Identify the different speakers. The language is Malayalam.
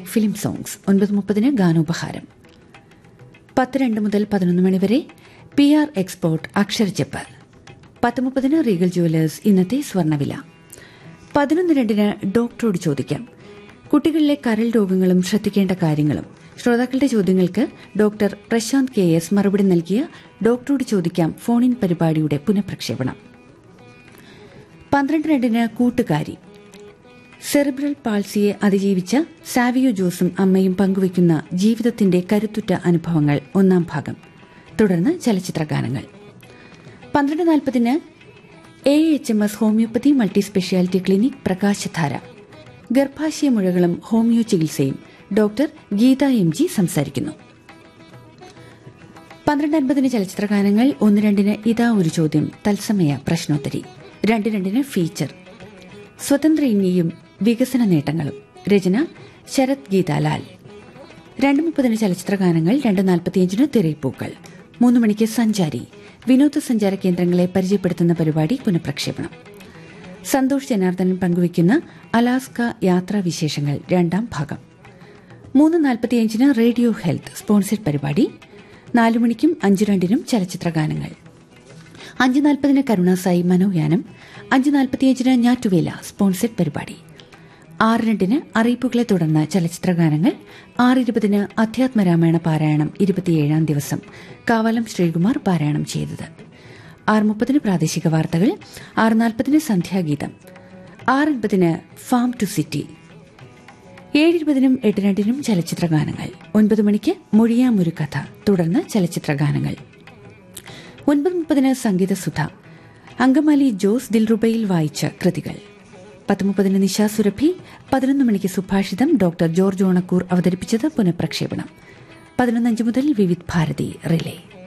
Speaker 1: മ്യൂസിക് ഫിലിം സോങ്സ് ഒൻപത് മുപ്പതിന് ഗാനോപഹാരം പത്ത് രണ്ട് മുതൽ പതിനൊന്ന് മണിവരെ പി ആർ എക്സ്പോർട്ട് അക്ഷരജപ്പ് പത്ത് മുപ്പതിന് റീഗൽ ജുവലേഴ്സ് ഇന്നത്തെ സ്വർണ്ണവില പതിനൊന്ന് രണ്ടിന് ഡോക്ടറോട് ചോദിക്കാം കുട്ടികളിലെ കരൾ രോഗങ്ങളും ശ്രദ്ധിക്കേണ്ട കാര്യങ്ങളും ശ്രോതാക്കളുടെ ചോദ്യങ്ങൾക്ക് ഡോക്ടർ പ്രശാന്ത് കെ എസ് മറുപടി നൽകിയ ഡോക്ടറോട് ചോദിക്കാം ഫോണിൻ പരിപാടിയുടെ പുനഃപ്രക്ഷേപണം പന്ത്രണ്ട് രണ്ടിന് കൂട്ടുകാരി സെറിബ്രൽ പാൾസിയെ അതിജീവിച്ച സാവിയോ ജോസും അമ്മയും പങ്കുവയ്ക്കുന്ന ജീവിതത്തിന്റെ കരുത്തുറ്റ അനുഭവങ്ങൾ ഒന്നാം ഭാഗം തുടർന്ന് ചലച്ചിത്ര ഗാനങ്ങൾ പന്ത്രണ്ട് നാൽപ്പതിന് A H M S homoeopathy multi speciality clinic Prakashadhara ഗർഭാശയ മുഴകളും ഹോമിയോ ചികിത്സയും ഡോക്ടർ ഗീത എം ജി സംസാരിക്കുന്നു പന്ത്രണ്ട് അൻപതിന് ചലച്ചിത്ര ഗാനങ്ങൾ ഒന്ന് രണ്ടിന് ഇതാ ഒരു ചോദ്യം തത്സമയ പ്രശ്നോത്തരി രണ്ട് രണ്ടിന് ഫീച്ചർ സ്വതന്ത്ര ഇന്ത്യയും വികസന നേട്ടങ്ങളും രചന ശരത് ഗീതാലാൽ രണ്ട് മുപ്പതിന് ചലച്ചിത്ര ഗാനങ്ങൾ രണ്ട് നാൽപ്പത്തിയഞ്ചിന് തിരയിപ്പൂക്കൾ മൂന്ന് മണിക്ക് സഞ്ചാരി വിനോദസഞ്ചാര കേന്ദ്രങ്ങളെ പരിചയപ്പെടുത്തുന്ന പരിപാടി പുനഃപ്രക്ഷേപണം സന്തോഷ് ജനാർദ്ദനൻ പങ്കുവയ്ക്കുന്ന അലാസ്ക യാത്രാ വിശേഷങ്ങൾ രണ്ടാം ഭാഗം മൂന്ന് നാൽപ്പത്തിയഞ്ചിന് റേഡിയോ ഹെൽത്ത് സ്പോൺസർഡ് പരിപാടി നാലു മണിക്കും അഞ്ചു രണ്ടിനും ചലച്ചിത്ര ഗാനങ്ങൾ അഞ്ച് നാൽപ്പതിന് കരുണാസായി മനോയാനം അഞ്ച് നാൽപ്പത്തിയഞ്ചിന് ഞാറ്റുവേല സ്പോൺസർഡ് പരിപാടി ആറ് രണ്ടിന് അറിയിപ്പുകളെ തുടർന്ന് ചലച്ചിത്ര ഗാനങ്ങൾ ആറ് ഇരുപതിന് അധ്യാത്മരാമായണ പാരായണം ഇരുപത്തിയേഴാം ദിവസം കാവലം ശ്രീകുമാർ പാരായണം ചെയ്തത് ആറ് മുപ്പതിന് പ്രാദേശിക വാർത്തകൾ ആറ് നാൽപ്പതിന് സന്ധ്യാഗീതം ആറ് അൻപതിന് ഫാം ടു സിറ്റി ഏഴ് ഇരുപതിനും എട്ട് രണ്ടിനും ചലച്ചിത്ര ഗാനങ്ങൾ ഒൻപത് മണിക്ക് മൊഴിയാമൊരു കഥ തുടർന്ന് ചലച്ചിത്ര ഗാനങ്ങൾ ഒൻപത് മുപ്പതിന് സംഗീതസുധ അങ്കമാലി ജോസ് ദിൽറുബയിൽ വായിച്ച കൃതികൾ പത്ത് മുപ്പതിന് നിശാ സുരഭി പതിനൊന്ന് മണിക്ക് സുഭാഷിതം ഡോക്ടർ ജോർജ് ഓണക്കൂർ അവതരിപ്പിച്ചത് പുനഃപ്രക്ഷേപണം പതിനൊന്നഞ്ച് മുതൽ വിവിധ് ഭാരതി റിലേ